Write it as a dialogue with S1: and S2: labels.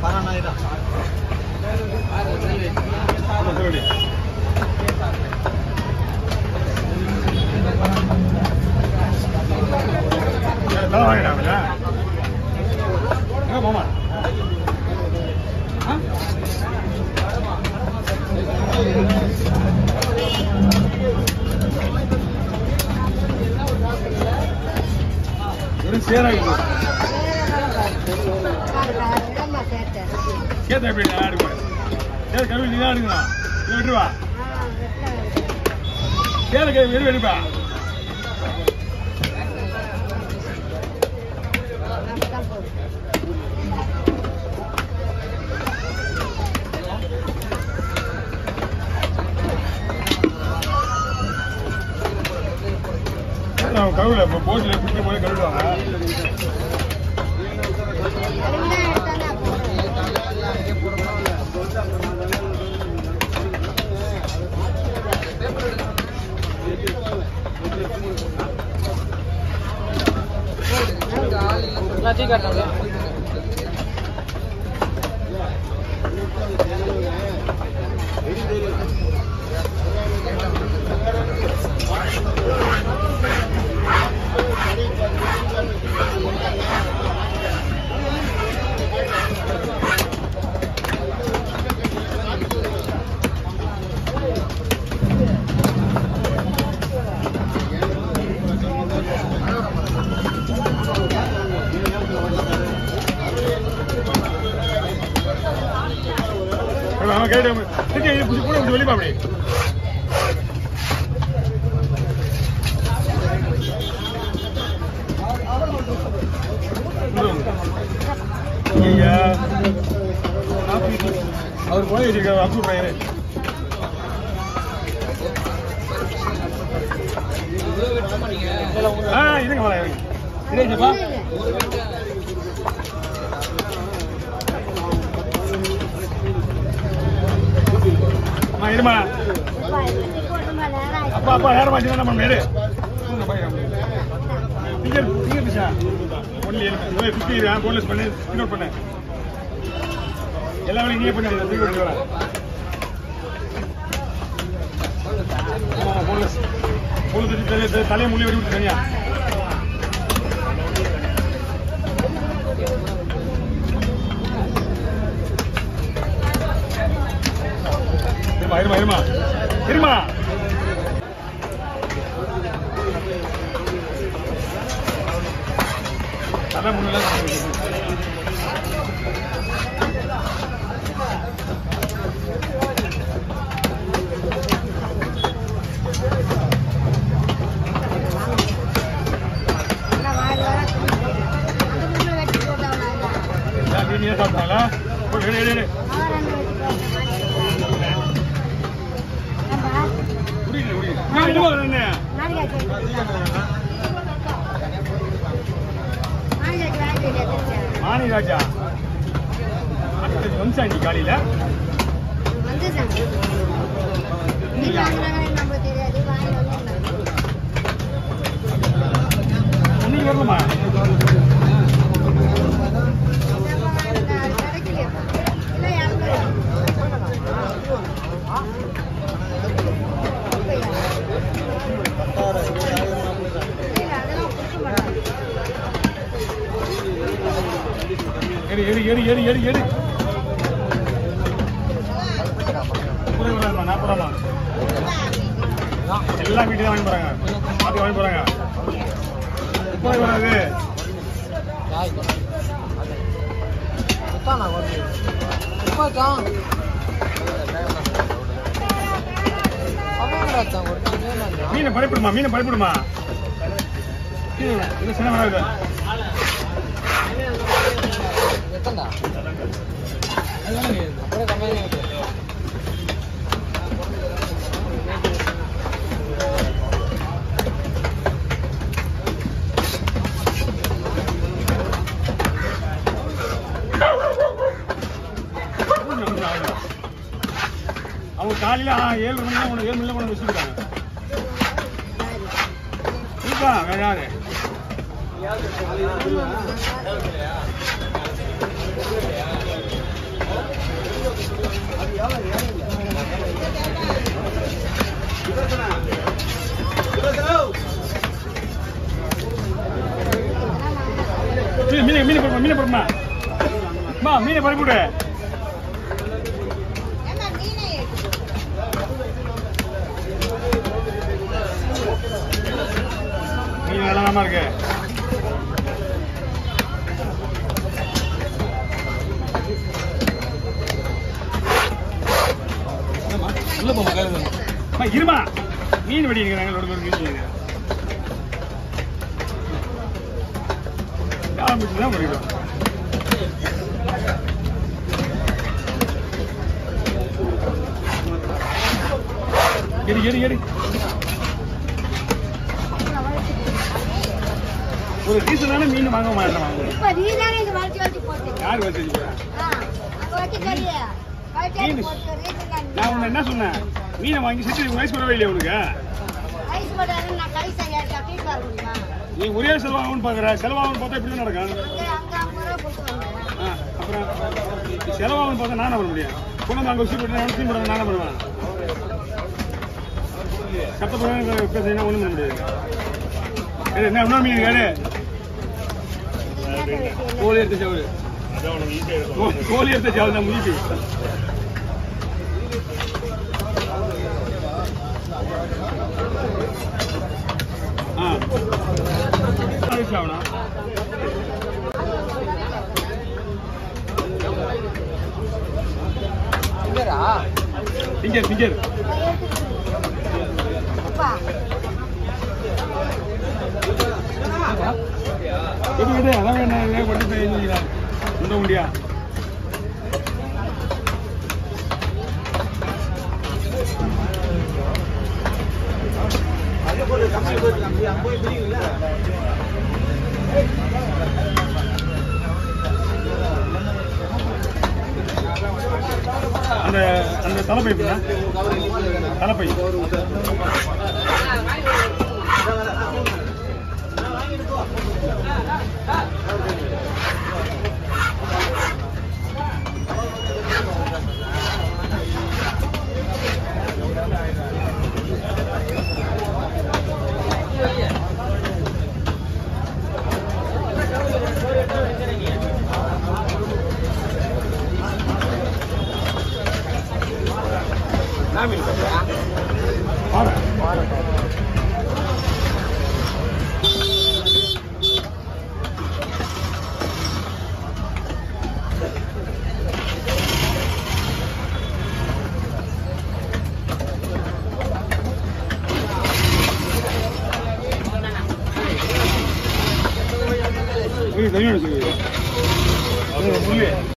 S1: போமா வெறும் சேராக கேட்ட எப்படி ஆடுங்க சேர கழுவி நீ தான் ஆடுங்களா இதை விட்டுருவா சேர கை வெறும் எடுப்பா நான் கழுவில இப்போ போட்டில் பிடிக்க போய் கழுவிடுவாங்க
S2: எல்லாத்தையும் காட்டுறாங்க
S1: அவன் கையில திருப்பி இது பிடிச்சி கூட இப்படி வெளிப்பா அப்படி ஐயா. அவர் போய் வச்சிருக்காரு அப்சு பையனே ஆ இதுங்க வரேன் இருங்க இதேச்சப்பா அம்மா இருமா அப்பா அப்பா நேரமா வச்சு என்ன பண்ண எடு ஃபிங்கர் ஃபிங்கர் பிஷா ஒன்லி ஃபிஃப்டி போன்லெஸ் பண்ணு ஸ்கின் பண்ணு எல்லா வேலையும் நீயே பண்ணி ஃபிங்கர் பண்ணி வரேன் போன்லெஸ் போன்லெஸ் தலை தலையை முள்ளி வெடி விட்டு தனியா இருமா இருமா இருமா இருமா அதான் முன்னால நீ சாப்பிட்டாங்களா எடு எடு எடு புரியல புரியல என்னமா என்ன மாணி ராஜா அடுத்த வம்சாண்டி காலையில இன்னைக்கு வரணுமா எடு எடு எடு எடு எடு எடு முப்பது ரூபாய்மா நாற்பது ரூபாமா எல்லாம் வீட்டுக்கு தான் வாங்கி போறாங்க மாற்றி வாங்கி போறாங்க முப்பது வராது மீனை படைப்பிடுமா மீனை படைப்பிடுமா இது சின்ன வராது அவங்க காலையில ஆ, ஏழு மணி கொண்டு ஏழு மணில கொண்டு வச்சுருக்காங்க இருக்கா வேற யாரு அம்மா மீனை பறி போடு
S2: ஏம்மா, மீனை எடு.
S1: மீன் நல்லா இருக்கு
S3: உள்ள போமா கையில
S1: அம்மா இருமா மீன் வெடி இருக்கிறாங்க ஒரு மீன் வெடி ஆரம்பிச்சு தான் முடியும் எடி எடி எடி ஒரு சீசனான மீன் வாங்க மாட்டேன் வாங்க
S2: இப்ப நீதானே இது வளைச்சு வளைச்சு போட்டீங்க.
S1: யார் வச்சு
S2: ஆ, அங்க வச்சு தெரியுது. வளைச்சு வளைச்சு
S1: மீன்.
S2: போட்டு reason தான்
S1: நான் உன்னை என்ன சொன்னேன் மீனை வாங்கி சிட்டு வயசு வரவே இல்லையா உனக்கு
S2: ஐஸ் போட்டாலும் நான் கை சரியா தட்டிட்டு வர முடியுமா?
S1: நீ ஒரே செலவாகும்னு பாக்குற செலவாகும்னு பார்த்தா இப்படி தான் நடக்கும்
S2: அங்க அங்க ஐம்பது ரூபா கொடுத்து வந்தேன்.
S1: ஆ, அப்புறம் செலவாகும்னு பார்த்தா நானே வர முடியும் கொண்டு வந்து அங்கே வச்சு போட்டு நான் சீன் போட நானே பண்ணுவேன் கஷ்டப்படுறேன் பேசுறீங்கன்னா ஒன்றும் பண்ண முடியாது ஏய், என்ன இன்னொரு மீன் கேளு
S2: இது என்னத்த வச்சு
S1: கோழி எடுத்த சவுறு கோ- கோழி எடுத்த சவுறு தான் முடிச்சு ஆ ஆகணும் திங்கர் திங்கர்
S2: அப்பா,
S1: எது எது அதான் என்ன கொண்டு போய் எழுதிக்கிறார் உண்ட முடியா அந்த அந்த தலைப்பை எப்படின்னா தலைப்பை பாரு தனியாக வச்சுக்கோங்க முள்ளு